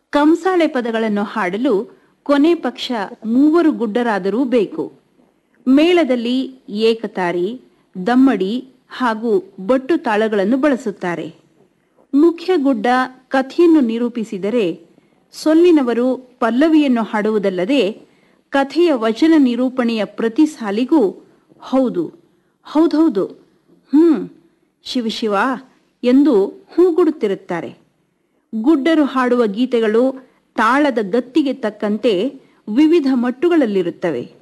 ಕಂಸಾಳೆ ಪದಗಳನ್ನು ಹಾಡಲು ಕೊನೆ ಪಕ್ಷ ಮೂವರು ಗುಡ್ಡರಾದರೂ ಬೇಕು ಮೇಳದಲ್ಲಿ ಏಕತಾರಿ ದಮ್ಮಡಿ ಹಾಗೂ ಬಟ್ಟು ತಾಳಗಳನ್ನು ಬಳಸುತ್ತಾರೆ ಮುಖ್ಯ ಗುಡ್ಡ ಕಥೆಯನ್ನು ನಿರೂಪಿಸಿದರೆ ಸೊಲ್ಲಿನವರು ಪಲ್ಲವಿಯನ್ನು ಹಾಡುವುದಲ್ಲದೆ ಕಥೆಯ ವಚನ ನಿರೂಪಣೆಯ ಪ್ರತಿ ಸಾಲಿಗೂ ಹೌದು ಹೌದೌದು ಹ್ಮ್ ಶಿವಶಿವ ಎಂದು ಹೂಗುಡುತ್ತಿರುತ್ತಾರೆ ಗುಡ್ಡರು ಹಾಡುವ ಗೀತೆಗಳು ತಾಳದ ಗತ್ತಿಗೆ ತಕ್ಕಂತೆ ವಿವಿಧ ಮಟ್ಟುಗಳಲ್ಲಿರುತ್ತವೆ